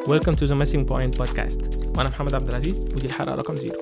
Welcome to the Missing Point podcast وأنا محمد عبد العزيز ودي الحلقة رقم زيرو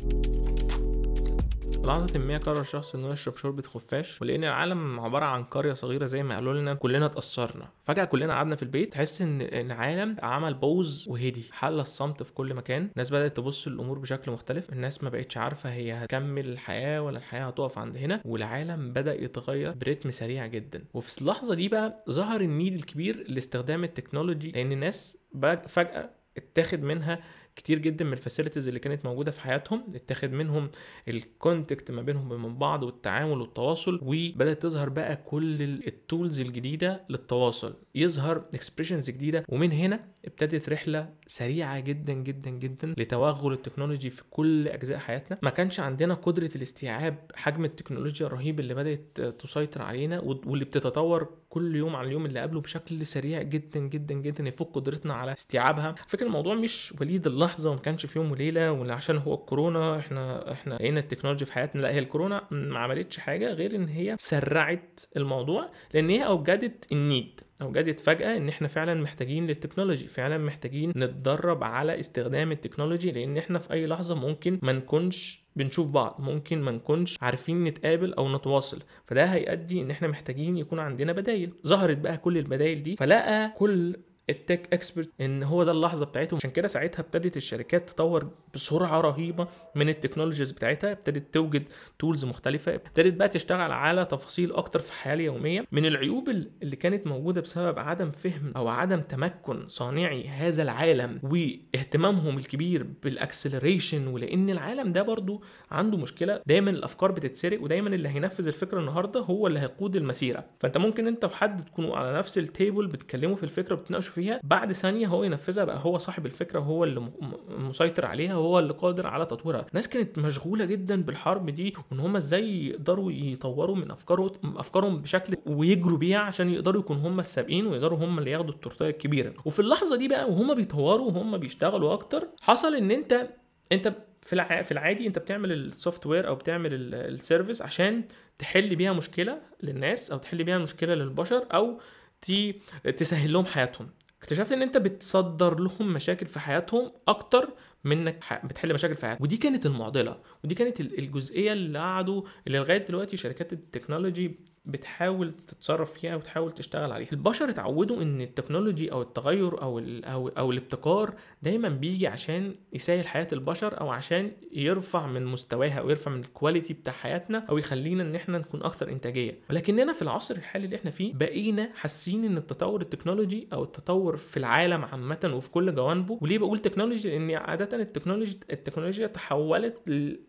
لحظة ما قرر شخص انه يشرب شوربة خفاش ولان العالم عبارة عن قرية صغيرة زي ما قالوا لنا كلنا اتأثرنا فجأة كلنا قعدنا في البيت تحس ان ان العالم عمل بوز وهدي حل الصمت في كل مكان الناس بدأت تبص للامور بشكل مختلف الناس ما بقتش عارفة هي هتكمل الحياة ولا الحياة هتقف عند هنا والعالم بدأ يتغير برتم سريع جدا وفي اللحظة دي بقى ظهر النيد الكبير لاستخدام التكنولوجي لان الناس بقى فجأة اتاخد منها كتير جدا من الفاسيلتيز اللي كانت موجوده في حياتهم اتاخد منهم الكونتكت ما بينهم وبين بعض والتعامل والتواصل وبدات تظهر بقى كل التولز الجديده للتواصل يظهر اكسبريشنز جديده ومن هنا ابتدت رحله سريعه جدا جدا جدا لتوغل التكنولوجي في كل اجزاء حياتنا ما كانش عندنا قدره الاستيعاب حجم التكنولوجيا الرهيب اللي بدات تسيطر علينا واللي بتتطور كل يوم عن اليوم اللي قبله بشكل سريع جدا جدا جدا يفوق قدرتنا على استيعابها فكرة الموضوع مش وليد اللحظه وما كانش في يوم وليله ولا عشان هو الكورونا احنا احنا لقينا التكنولوجيا في حياتنا لا هي الكورونا ما عملتش حاجه غير ان هي سرعت الموضوع لان هي اوجدت النيد اوجدت فجاه ان احنا فعلا محتاجين للتكنولوجي فعلا محتاجين نتدرب على استخدام التكنولوجي لان احنا في اي لحظه ممكن ما نكونش بنشوف بعض ممكن ما نكونش عارفين نتقابل او نتواصل فده هيؤدي ان احنا محتاجين يكون عندنا بدايل ظهرت بقى كل البدايل دي فلقى كل التك اكسبرت ان هو ده اللحظه بتاعتهم عشان كده ساعتها ابتدت الشركات تطور بسرعه رهيبه من التكنولوجيز بتاعتها ابتدت توجد تولز مختلفه ابتدت بقى تشتغل على تفاصيل اكتر في الحياه اليوميه من العيوب اللي كانت موجوده بسبب عدم فهم او عدم تمكن صانعي هذا العالم واهتمامهم الكبير بالاكسلريشن ولان العالم ده برضو عنده مشكله دايما الافكار بتتسرق ودايما اللي هينفذ الفكره النهارده هو اللي هيقود المسيره فانت ممكن انت وحد تكونوا على نفس التيبل بتتكلموا في الفكره بتناقشوا فيها بعد ثانيه هو ينفذها بقى هو صاحب الفكره وهو اللي مسيطر عليها وهو اللي قادر على تطويرها الناس كانت مشغوله جدا بالحرب دي وان هم ازاي يقدروا يطوروا من افكارهم افكارهم بشكل ويجروا بيها عشان يقدروا يكونوا هم السابقين ويقدروا هم اللي ياخدوا التورتيه الكبيره وفي اللحظه دي بقى وهم بيطوروا وهم بيشتغلوا اكتر حصل ان انت انت في الع... في العادي انت بتعمل السوفت وير او بتعمل السيرفيس عشان تحل بيها مشكله للناس او تحل بيها مشكله للبشر او تي... تسهل لهم حياتهم اكتشفت ان انت بتصدر لهم مشاكل في حياتهم اكتر منك بتحل مشاكل في حياتهم ودي كانت المعضله ودي كانت الجزئيه اللي قعدوا اللي لغايه دلوقتي شركات التكنولوجي بتحاول تتصرف فيها وتحاول تشتغل عليها البشر اتعودوا ان التكنولوجي او التغير او ال او, أو الابتكار دايما بيجي عشان يسهل حياه البشر او عشان يرفع من مستواها او يرفع من الكواليتي بتاع حياتنا او يخلينا ان احنا نكون اكثر انتاجيه ولكننا في العصر الحالي اللي احنا فيه بقينا حاسين ان التطور التكنولوجي او التطور في العالم عامه وفي كل جوانبه وليه بقول تكنولوجي لان عاده التكنولوجي التكنولوجيا تحولت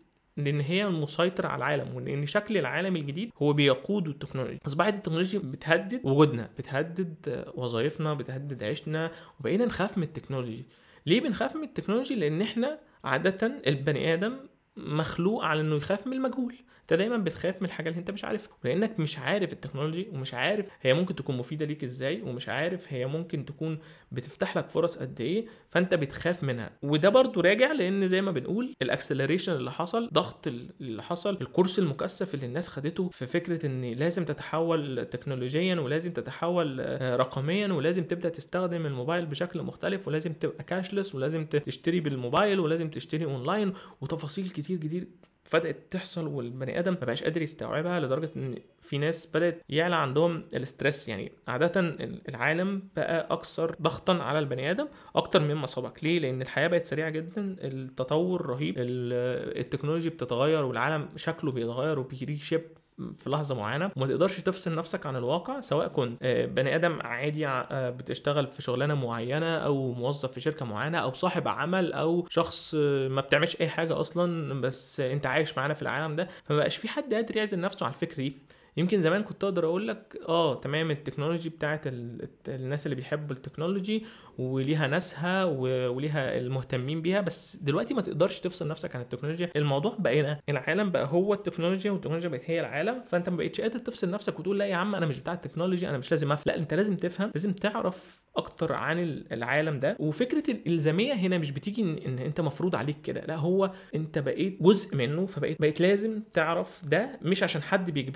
لان هي المسيطر على العالم وان شكل العالم الجديد هو بيقود التكنولوجيا اصبحت التكنولوجيا بتهدد وجودنا بتهدد وظائفنا بتهدد عيشنا وبقينا نخاف من التكنولوجي ليه بنخاف من التكنولوجي لان احنا عاده البني ادم مخلوق على انه يخاف من المجهول انت دايما بتخاف من الحاجه اللي انت مش عارفها ولانك مش عارف التكنولوجي ومش عارف هي ممكن تكون مفيده ليك ازاي ومش عارف هي ممكن تكون بتفتح لك فرص قد ايه فانت بتخاف منها وده برضو راجع لان زي ما بنقول الاكسلريشن اللي حصل ضغط اللي حصل الكورس المكثف اللي الناس خدته في فكره ان لازم تتحول تكنولوجيا ولازم تتحول رقميا ولازم تبدا تستخدم الموبايل بشكل مختلف ولازم تبقى كاشلس ولازم تشتري بالموبايل ولازم تشتري اونلاين وتفاصيل كتير كتير بدات تحصل والبني ادم ما بقاش قادر يستوعبها لدرجه ان في ناس بدات يعلى عندهم الاسترس يعني عاده العالم بقى اكثر ضغطا على البني ادم اكتر مما سبق ليه لان الحياه بقت سريعه جدا التطور رهيب التكنولوجي بتتغير والعالم شكله بيتغير وبيريشيب في لحظه معينه وما تقدرش تفصل نفسك عن الواقع سواء كنت بني ادم عادي بتشتغل في شغلانه معينه او موظف في شركه معينه او صاحب عمل او شخص ما بتعملش اي حاجه اصلا بس انت عايش معانا في العالم ده فما بقاش في حد قادر يعزل نفسه على الفكره دي يمكن زمان كنت اقدر اقول لك اه تمام التكنولوجي بتاعت الناس اللي بيحبوا التكنولوجي وليها ناسها وليها المهتمين بيها بس دلوقتي ما تقدرش تفصل نفسك عن التكنولوجيا الموضوع بقينا العالم بقى هو التكنولوجيا والتكنولوجيا بقت هي العالم فانت ما بقتش قادر تفصل نفسك وتقول لا يا عم انا مش بتاع التكنولوجي انا مش لازم افهم لا انت لازم تفهم لازم تعرف اكتر عن العالم ده وفكره الالزاميه هنا مش بتيجي ان, إن انت مفروض عليك كده لا هو انت بقيت جزء منه فبقيت بقيت لازم تعرف ده مش عشان حد بيجبرك على ده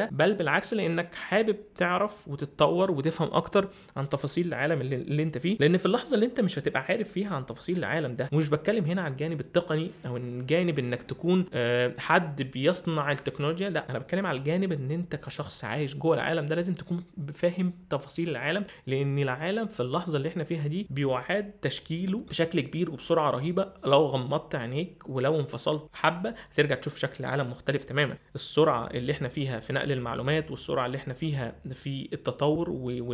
ده بل بالعكس لانك حابب تعرف وتتطور وتفهم اكتر عن تفاصيل العالم اللي, اللي انت فيه لان في اللحظه اللي انت مش هتبقى عارف فيها عن تفاصيل العالم ده ومش بتكلم هنا عن الجانب التقني او الجانب انك تكون آه، حد بيصنع التكنولوجيا لا انا بتكلم على الجانب ان انت كشخص عايش جوه العالم ده لازم تكون فاهم تفاصيل العالم لان العالم في اللحظه اللي احنا فيها دي بيعاد تشكيله بشكل كبير وبسرعه رهيبه لو غمضت عينيك ولو انفصلت حبه هترجع تشوف شكل العالم مختلف تماما السرعه اللي احنا فيها في نقل المعلومات والسرعه اللي احنا فيها في التطور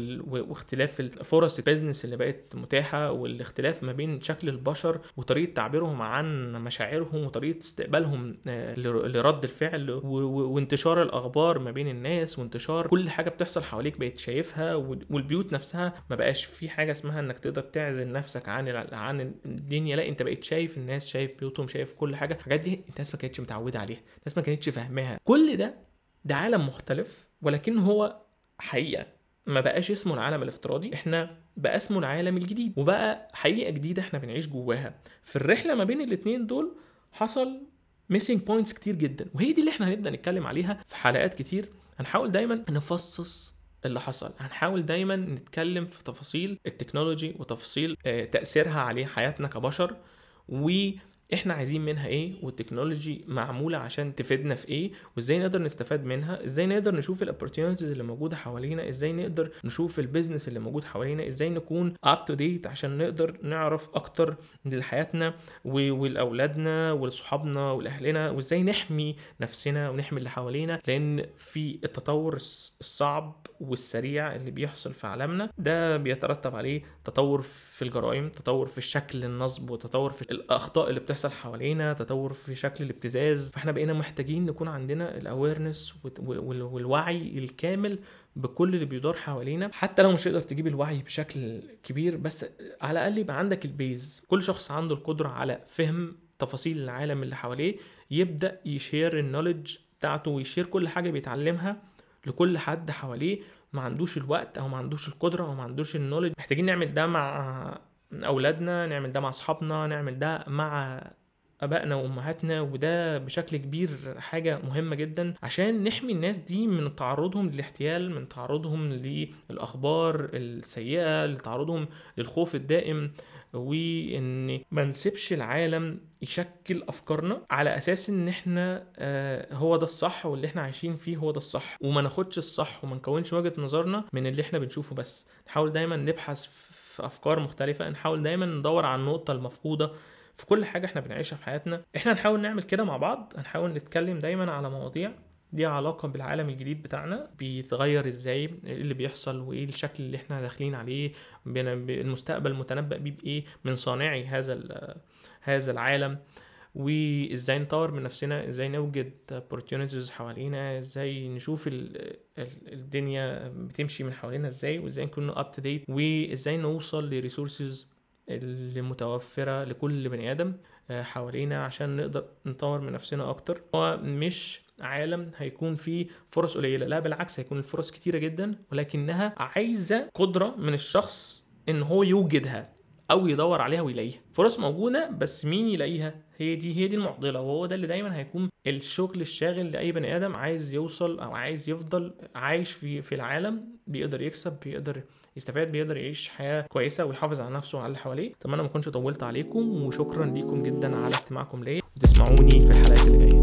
واختلاف فرص البيزنس اللي بقت متاحه والاختلاف ما بين شكل البشر وطريقه تعبيرهم عن مشاعرهم وطريقه استقبالهم آه، لرد الفعل وانتشار الاخبار ما بين الناس وانتشار كل حاجه بتحصل حواليك بقيت شايفها والبيوت نفسها ما بقاش في حاجه اسمها انك تقدر تعزل نفسك عن عن الدنيا لا انت بقيت شايف الناس شايف بيوتهم شايف كل حاجه الحاجات دي الناس ما كانتش متعوده عليها الناس ما كانتش فاهماها كل ده ده عالم مختلف ولكن هو حقيقه ما بقاش اسمه العالم الافتراضي احنا بقى اسمه العالم الجديد وبقى حقيقه جديده احنا بنعيش جواها في الرحله ما بين الاتنين دول حصل ميسنج بوينتس كتير جدا وهي دي اللي احنا هنبدا نتكلم عليها في حلقات كتير هنحاول دايما نفصص اللي حصل هنحاول دايما نتكلم في تفاصيل التكنولوجي وتفاصيل آه، تاثيرها عليه حياتنا كبشر و احنا عايزين منها ايه والتكنولوجي معموله عشان تفيدنا في ايه وازاي نقدر نستفاد منها ازاي نقدر نشوف الاوبورتيونيتيز اللي موجوده حوالينا ازاي نقدر نشوف البيزنس اللي موجود حوالينا ازاي نكون اب تو ديت عشان نقدر نعرف اكتر لحياتنا ولاولادنا ولصحابنا ولاهلنا وازاي نحمي نفسنا ونحمي اللي حوالينا لان في التطور الصعب والسريع اللي بيحصل في عالمنا ده بيترتب عليه تطور في الجرائم تطور في الشكل النصب وتطور في الاخطاء اللي بتحصل حوالينا تطور في شكل الابتزاز فاحنا بقينا محتاجين نكون عندنا الاويرنس والوعي الكامل بكل اللي بيدور حوالينا حتى لو مش هتقدر تجيب الوعي بشكل كبير بس على الاقل يبقى عندك البيز كل شخص عنده القدره على فهم تفاصيل العالم اللي حواليه يبدا يشير النولج بتاعته ويشير كل حاجه بيتعلمها لكل حد حواليه ما عندوش الوقت او ما عندوش القدره او ما عندوش النولج محتاجين نعمل ده مع اولادنا نعمل ده مع اصحابنا نعمل ده مع ابائنا وامهاتنا وده بشكل كبير حاجه مهمه جدا عشان نحمي الناس دي من تعرضهم للاحتيال من تعرضهم للاخبار السيئه لتعرضهم للخوف الدائم وان ما نسيبش العالم يشكل افكارنا على اساس ان احنا آه هو ده الصح واللي احنا عايشين فيه هو ده الصح وما ناخدش الصح وما نكونش وجهه نظرنا من اللي احنا بنشوفه بس نحاول دايما نبحث في افكار مختلفه نحاول دايما ندور على النقطه المفقوده في كل حاجه احنا بنعيشها في حياتنا احنا نحاول نعمل كده مع بعض هنحاول نتكلم دايما على مواضيع ليها علاقة بالعالم الجديد بتاعنا بيتغير ازاي ايه اللي بيحصل وايه الشكل اللي احنا داخلين عليه المستقبل متنبأ بيه بايه من صانعي هذا هذا العالم وازاي نطور من نفسنا ازاي نوجد opportunities حوالينا ازاي نشوف الدنيا بتمشي من حوالينا ازاي وازاي نكون اب تو ديت وازاي نوصل لريسورسز المتوفره لكل بني ادم آه، حوالينا عشان نقدر نطور من نفسنا اكتر هو مش عالم هيكون فيه فرص قليله لا بالعكس هيكون الفرص كتيره جدا ولكنها عايزه قدره من الشخص ان هو يوجدها او يدور عليها ويلاقيها فرص موجوده بس مين يلاقيها هي دي هي دي المعضله وهو ده اللي دايما هيكون الشغل الشاغل لاي بني ادم عايز يوصل او عايز يفضل عايش في في العالم بيقدر يكسب بيقدر يستفاد بيقدر يعيش حياه كويسه ويحافظ على نفسه وعلى اللي حواليه اتمنى ما اكونش طولت عليكم وشكرا ليكم جدا على استماعكم ليا وتسمعوني في الحلقات اللي جايه